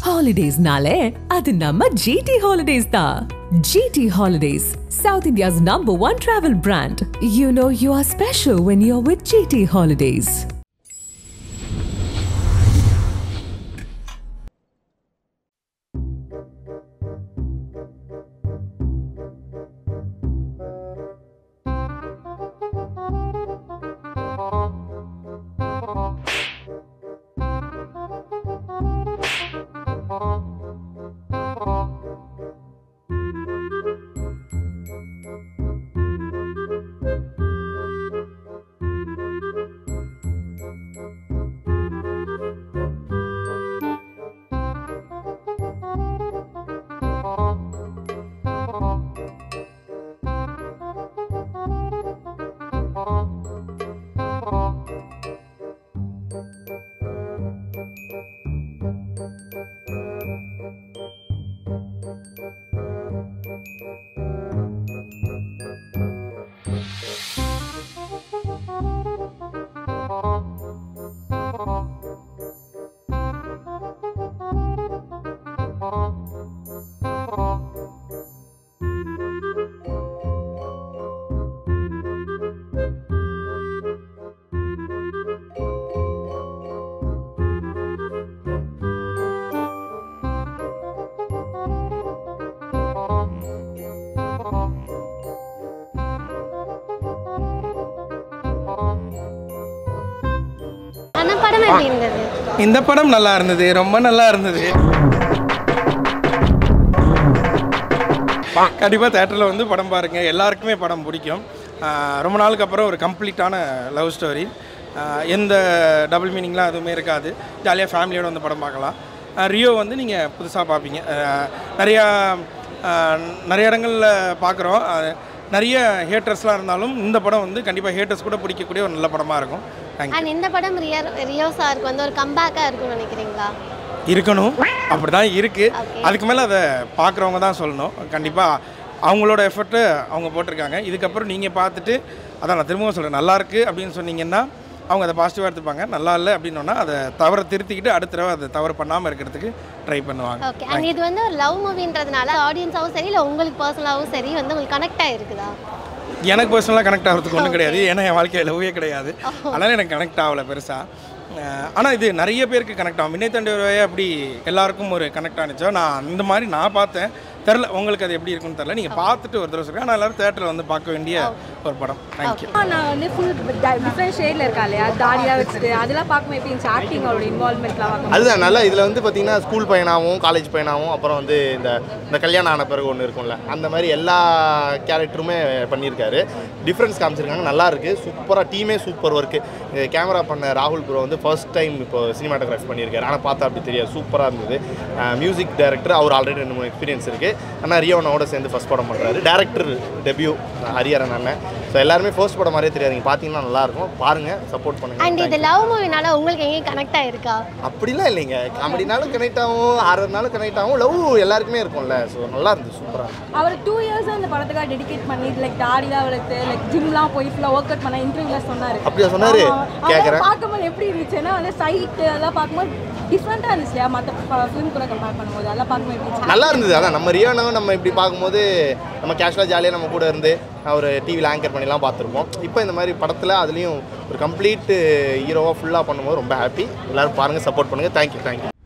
ஹாலிடேஸ்னாலே அது நம்ம ஜிடி ஹாலிடேஸ் தான் GT holidays south India's number one travel brand you know you are special when you are with GT holidays அந்த படம் எப்படி இருந்தது இந்த படம் நல்லா இருந்தது ரொம்ப நல்லா இருந்தது கண்டிப்பாக தேட்டரில் வந்து படம் பாருங்க எல்லாருக்குமே படம் பிடிக்கும் ஆஹ் ரொம்ப நாளுக்கு அப்புறம் ஒரு கம்ப்ளீட்டான லவ் ஸ்டோரி எந்த டபுள் மீனிங்லாம் எதுவுமே இருக்காது ஜாலியாக ஃபேமிலியோட வந்து படம் பார்க்கலாம் ஆஹ் ரியோ வந்து நீங்கள் புதுசாக பார்ப்பீங்க ஆஹ் நிறையா ஆஹ் நிறைய இடங்களில் பார்க்குறோம் நிறைய ஹேட்டர்ஸ்லாம் இருந்தாலும் இந்த படம் வந்து கண்டிப்பாக ஹேட்டர்ஸ் கூட பிடிக்கக்கூடிய ஒரு நல்ல படமாக இருக்கும் தேங்க்யூ அண்ட் இந்த படம் ரியோ ரியோ சாருக்கு வந்து ஒரு கம்பேக்காக இருக்கும்னு நினைக்கிறீங்களா இருக்கணும் அப்படி தான் இருக்குது Okay. அதுக்கு மேலே அதை பார்க்குறவங்க தான் சொல்லணும் கண்டிப்பாக அவங்களோட எஃபர்ட்டு அவங்க போட்டிருக்காங்க இதுக்கப்புறம் நீங்கள் பார்த்துட்டு அதான் நான் திரும்பவும் சொல்கிறேன் நல்லா இருக்கு அப்படின்னு சொன்னீங்கன்னா அவங்க அதை பாசிட்டிவாக எடுத்துப்பாங்க நல்லா இல்லை அப்படின்னோன்னா அதை தவறை திருத்திக்கிட்டு அடுத்த தடவை அதை தவறு பண்ணாமல் இருக்கிறதுக்கு ட்ரை பண்ணுவாங்க ஓகே அண்ட் இது வந்து ஒரு லவ் மூவின்றதுனால ஆடியன்ஸாகவும் சரி இல்லை உங்களுக்கு பர்சனலாகவும் சரி வந்து உங்களுக்கு கனெக்ட் ஆகிருக்குதா எனக்கு பர்சனலாக கனெக்ட் ஆகிறதுக்கு ஒன்றும் கிடையாது ஏன்னா என் வாழ்க்கையில் லவ்வே கிடையாது அதனால் எனக்கு கனெக்ட் ஆகலை பெருசாக ஆனால் இது நிறைய பேருக்கு கனெக்ட் ஆகும் வினய் தண்டே அப்படி எல்லாருக்கும் ஒரு கனெக்ட் ஆனிச்சோ நான் இந்த மாதிரி நான் பார்த்தேன் தெரில உங்களுக்கு அது எப்படி இருக்குன்னு தெரில நீங்கள் பார்த்துட்டு ஒரு தடவை சொல்லுங்கள் ஆனால் எல்லாரும் தேட்டரில் வந்து பார்க்க வேண்டிய ஒரு படம் தேங்க்யூ நான் வந்து ஃபுல் டிஃப்ரெண்ட் ஷேடில் இருக்கா இல்லையா தாடியாக வச்சுட்டு அதெல்லாம் பார்க்கும்போது எப்படி இருந்துச்சு ஆக்டிங் அவரோட இன்வால்மெண்ட்லாம் பார்க்கும் அதுதான் நல்லா இதில் வந்து பார்த்தீங்கன்னா ஸ்கூல் பையனாகவும் காலேஜ் பையனாகவும் அப்புறம் வந்து இந்த இந்த கல்யாணம் ஆன பிறகு ஒன்று இருக்கும்ல அந்த மாதிரி எல்லா கேரக்டருமே பண்ணியிருக்காரு டிஃப்ரென்ஸ் காமிச்சிருக்காங்க நல்லா இருக்கு சூப்பராக டீமே சூப்பர் ஒர்க்கு கேமரா பண்ண ராகுல் ப்ரோ வந்து ஃபர்ஸ்ட் டைம் இப்போ சினிமாட்டோகிராஃபி பண்ணியிருக்காரு ஆனால் பார்த்தா அப்படி தெரியாது சூப்பராக இருந்தது மியூசிக் டைரக்டர் அவர் ஆல்ரெடி ரெண்டு மூணு எக்ஸ்பீரியன்ஸ் இருக்குது ஆனால் ரியோனோட சேர்ந்து ஃபர்ஸ்ட் படம் பண்ணுறாரு டேரக்டர் டெபியூ ஹரிஹரன் அண்ணன் ஸோ எல்லாருமே ஃபர்ஸ்ட் படம் மாதிரியே தெரியாது நீங்கள் பார்த்தீங்கன்னா நல்லாயிருக்கும் பாருங்கள் சப்போர்ட் அண்ட் பண்ணுங்கள் இது லவ் மூவினால உங்களுக்கு எங்கேயும் கனெக்ட் ஆகிருக்கா அப்படிலாம் இல்லைங்க காமெடினாலும் கனெக்ட் ஆகும் ஹாரர்னாலும் கனெக்ட் ஆகும் லவ் எல்லாருக்குமே இருக்கும்ல ஸோ நல்லா இருந்துச்சு சூப்பராக அவர் டூ இயர்ஸ் அந்த படத்துக்காக டெடிகேட் பண்ணி லைக் தாடிலாம் வளர்த்து லைக் ஜிம்லாம் போய் ஃபுல்லாக ஒர்க் அவுட் பண்ண இன்டர்வியூல சொன்னார் அப்படியா சொன்னாரு? கேக்குறேன். பார்க்கும்போது எப்படி இருந்துச்சுன்னா வந்து சைட்டு அதெல்லாம் பார்க்கும்போது டிஃப்ரெண்ட்டாக இருந்துச்சு இல்லையா மற்ற ஃபிலிம் கூட கம்பேர் பண்ணும்போது அதெல்லாம் பார்க்கும்போது எப்படி இருந்துச்சு நல்லா இருந்தது அதான் நம்ம ரியானாவை நம்ம இப்படி பார்க்கும்போது நம்ம கேஷுவலாக ஜாலியாக நம்ம கூட இருந்து ஒரு டிவியில் ஆங்கர் பண்ணிலாம் பார்த்துருப்போம் இப்போ இந்த மாதிரி படத்தில் அதுலேயும் ஒரு கம்ப்ளீட் ஹீரோவாக ஃபுல்லாக பண்ணும்போது ரொம்ப ஹாப்பி எல்லோரும் பாருங்கள் சப்போர்ட் பண்ணுங்கள் தேங்க்யூ தேங்க்யூ